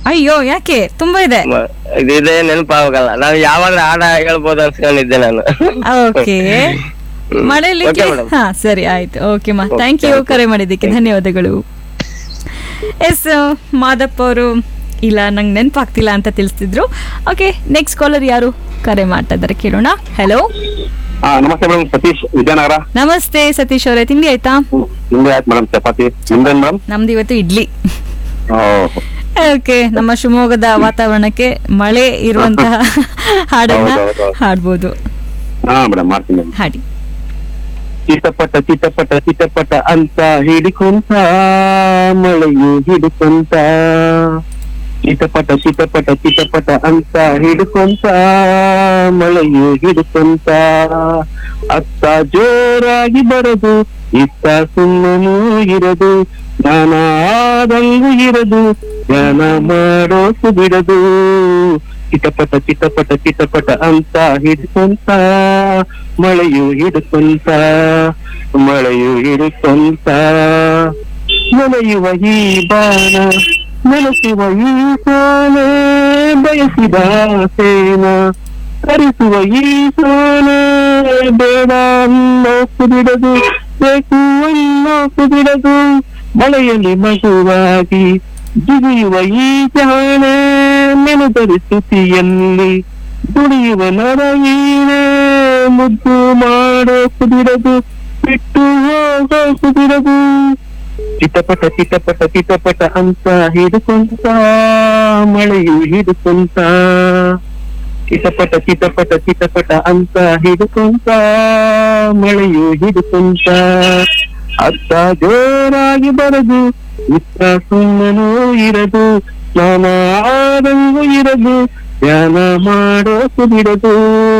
ಅಯ್ಯೋ ಯಾಕೆ ತುಂಬಾ ಇದೆ ಮ- ಇದಿದೆ ನೆನಪಾಗಲ್ಲ ನಾವು ಯಾವಾಗ ಹಾಡ ಹೇಳ್ಬೋದು ಅನ್ಸ್ಕೊಂಡಿದ್ದೆ ನಾನು ಓಕೆ ಮಳೆಯಲ್ಲಿಕ್ಕೆ Okay, madam. ಹಾ ಸರಿ ಆಯ್ತು ಓಕೆ ಮಾ Okay, thank you thank you. ಕರೆ ಮಾಡಿದ್ದಕ್ಕೆ ಧನ್ಯವಾದಗಳು ಎಸ್ ಮಾದಪ್ಪ ಅವರು ಇಲ್ಲ ನಂಗೆ ನೆನಪಾಗ್ತಿಲ್ಲ ಅಂತ ತಿಳಿಸ್ತಿದ್ರು ಓಕೆ ನೆಕ್ಸ್ಟ್ ಕಾಲರ್ ಯಾರು ಕರೆ ಮಾಡ್ತಾ ಇದ್ದಾರೆ ಕೇಳೋಣ ಹಲೋ ಹಾ ನಮಸ್ತೆ ಮೇಡಮ್ ಸತೀಶ್ ವಿಜಯನಗರ ನಮಸ್ತೆ ಸತೀಶ್ ಅವರೇ ತಿಂಡಿ ಆಯ್ತಾ ನಿಮ್ದು ಆಯ್ತು ಮೇಡಮ್ ಚಪಾತಿ ನಿಮ್ದೇನ್ ಮೇಡಮ್ ನಮ್ದು ಇವತ್ತು ಇಡ್ಲಿ ಓಕೆ ನಮ್ಮ ಶಿವಮೊಗ್ಗದ ವಾತಾವರಣಕ್ಕೆ ಮಳೆ ಇರುವಂತಹ ಹಾಡನ್ನ ಹೌದು, ಹೌದು, ಹೌದು. ಹಾಡ್ಬೋದು ಹಾ ಮೇಡಮ್ ಮಾಡ್ತೀನಿ ಮೇಡಮ್ ಹಾಡಿ ಚಿಟಪಟ ಚಿಟಪಟ ಚಿಟಪಟ ಅಂತ ಹಿಡಿಕೊಂತ ಮಳೆಯು ಹಿಡಿಕೊಂತ ಚಿಟಪಟ ಚಿಟಪಟ ಚಿಟಪಟ ಅಂತ ಹಿಡ್ಕೊಂತ ಮಳೆಯು ಹಿಡ್ಕೊಂತ ಅತ್ತ ಜೋರಾಗಿ ಬರದು ಇತ್ತ ಸುಮ್ಮನೂ ಇರದು ಜ್ಞಾನ ಆದಂಗೂ ಇರದು ಜ್ಞಾನ ಮಾಡೋಕು ಬಿಡದು ಚಿಟಪಟ ಚಿಟಪಟ ಚಿಟಪಟ ಅಂತ ಹಿಡ್ಕೊಂತ ಮಳೆಯು ಹಿಡ್ಕೊಂತ ಮಳೆಯು ಹಿಡ್ಕೊಂತ ನೆನೆಯುವ ಈ ಬಾಣ ನೆನೆಸುವ ಈ ಸೋನೆ ಬಯಸಿದ ಸೇನ ತರಿಸುವ ಈ ಸೋನೆ ಬೇಡ ಅನ್ನೋಕು ಬಿಡದು ಬೇಕು ಅನ್ನೋಕು ಬಿಡದು ಮಳೆಯಲ್ಲಿ ಮಗುವಾಗಿ ಜಿಗಿಯುವ ಈ ಜಾಣೆ ನೆನೆದರೆ ಸ್ತುತಿಯಲ್ಲಿ ದುಡಿಯುವ ನರವೀಣೆ ಮುದ್ದು ಮಾಡೋಕು ಬಿಡದು ಬಿಟ್ಟು ಹೋಗೋಕು ಬಿಡದು ಚಿಟಪಟ ಚಿಟಪಟ ಚಿಟಪಟ ಅಂತ ಹಿಡ್ಕೊಂತ ಮಳೆಯು ಹಿಡ್ಕೊಂತ ಚಿಟಪಟ ಚಿಟಪಟ ಚಿಟಪಟ ಅಂತ ಹಿಡ್ಕೊಂತ ಮಳೆಯು ಹಿಡ್ಕೊಂತ ಅತ್ತ ಜೋರಾಗಿ ಬರದು ಇತ್ತ ಸುಮ್ಮನೂ ಇರದು ಸ್ನಾನ ಆದಂಗೂ ಇರದು ಧ್ಯಾನ ಮಾಡೋಕು ಬಿಡದು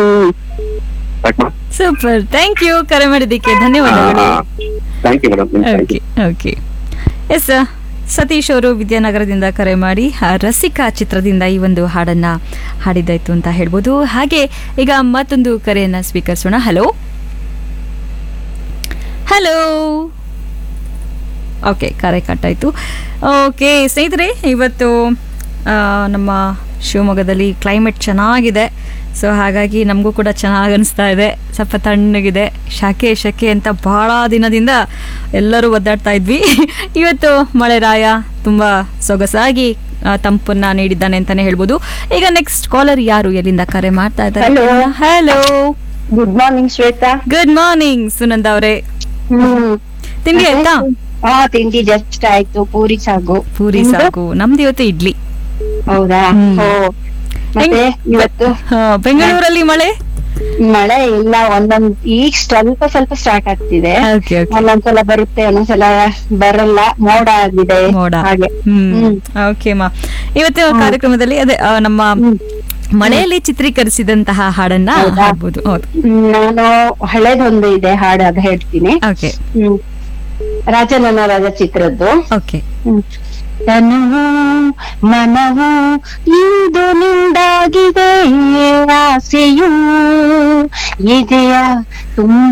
ಸೂಪರ್ ಥ್ಯಾಂಕ್ ಯು ಕರೆ ಮಾಡಿದ್ದಕ್ಕೆ ಧನ್ಯವಾದಗಳು thank you madam thank you okay okay S Satish ಅವರು ವಿದ್ಯಾನಗರದಿಂದ ಕರೆ ಮಾಡಿ ಆ, ರಸಿಕಾ ಚಿತ್ರದಿಂದ ಈ ಒಂದು ಹಾಡನ್ನ ಹಾಡಿದ್ದಾಯ್ತು ಅಂತ ಹೇಳ್ಬೋದು ಹಾಗೆ ಈಗ ಮತ್ತೊಂದು ಕರೆಯನ್ನ ಸ್ವೀಕರಿಸೋಣ ಹಲೋ ಹಲೋ ಓಕೆ ಕರೆ ಕಟ್ಟಾಯ್ತು ಓಕೆ ಸ್ನೇಹಿತರೆ ಇವತ್ತು ಆ, ನಮ್ಮ ಶಿವಮೊಗ್ಗದಲ್ಲಿ ಕ್ಲೈಮೇಟ್ ಚೆನ್ನಾಗಿದೆ ಸೊ ಹಾಗಾಗಿ ನಮಗೂ ಕೂಡ ಚೆನ್ನಾಗಿ ಅನಿಸ್ತಾ ಇದೆ ಸ್ವಲ್ಪ ತಣ್ಣಗಿದೆ ಶಕೆ ಶಕೆ ಅಂತ ಬಹಳ ದಿನದಿಂದ ಎಲ್ಲರೂ ಒದ್ದಾಡ್ತಾ ಇದ್ವಿ ಇವತ್ತು ಮಳೆ ರಾಯ ತುಂಬ ಸೊಗಸಾಗಿ ಆ, ತಂಪನ್ನ ನೀಡಿದ್ದಾನೆ ಅಂತಾನೆ ಹೇಳ್ಬೋದು ಈಗ ನೆಕ್ಸ್ಟ್ ಕಾಲರ್ ಯಾರು ಎಲ್ಲಿಂದ ಕರೆ ಮಾಡ್ತಾ ಇದ್ದಾರೆ Hello. Hello good morning Shweta good morning Sunanda ಅವರೇ ಹ್ಮ್ ತಿಂಡಿ ಆಯ್ತಾ ಹಾ ತಿಂಡಿ ಜಸ್ಟ್ ಆಯ್ತು ಪೂರಿ ಸಾಗು ಪೂರಿ ನಿಮ್ದು? ಸಾಕು ನಮ್ದು ಇವತ್ತು ಇಡ್ಲಿ ಹೌದಾ ಹ್ಮ್. ಓ ಮತ್ತೆ ಇವತ್ತು ಹಾ, ಬೆಂಗಳೂರಲ್ಲಿ ಮಳೆ ಮಳೆ ಇಲ್ಲ ಒಂದೊಂದ್ ಈಗ ಸ್ವಲ್ಪ ಸ್ವಲ್ಪ ಸ್ಟಾರ್ಟ್ ಆಗ್ತಿದೆ ಓಕೆ ಓಕೆ ಒಂದೊಂದ್ಸಲ ಬರುತ್ತೆ ಒಂದೊಂದ್ಸಲ ಬರಲ್ಲ ಮೋಡ ಆಗಿದೆ ಮೋಡ ಹಾಗೆ ಹ್ಮ್ ಹ್ಮ್. ಓಕೆ ಮಾ ಇವತ್ತಿನ ಕಾರ್ಯಕ್ರಮದಲ್ಲಿ ಅದೇ ಆ, ನಮ್ಮ ಹ್ಮ್. ಮಳೆಯಲ್ಲಿ ಚಿತ್ರೀಕರಿಸಿದಂತಹ ಹಾಡನ್ನ ಹೌದಾ? ಹಾಡ್ಬೋದು ಹೌದು ಹ್ಮ್, ನಾನು ಹಳೇದೊಂದು ಇದೆ ಹಾಡು ಅದ್ ಹೇಳ್ತೀನಿ ಓಕೆ ಹ್ಮ್ ರಾಜನನ್ನ ರಾಜ ಚಿತ್ರದ್ದು ಓಕೆ ಹ್ಮ್. ತನುವು ಮನವು ಇಂದು ನಿಂದಾಗಿದೆ ಆಸೆಯು ಇದೆಯ ತುಂಬ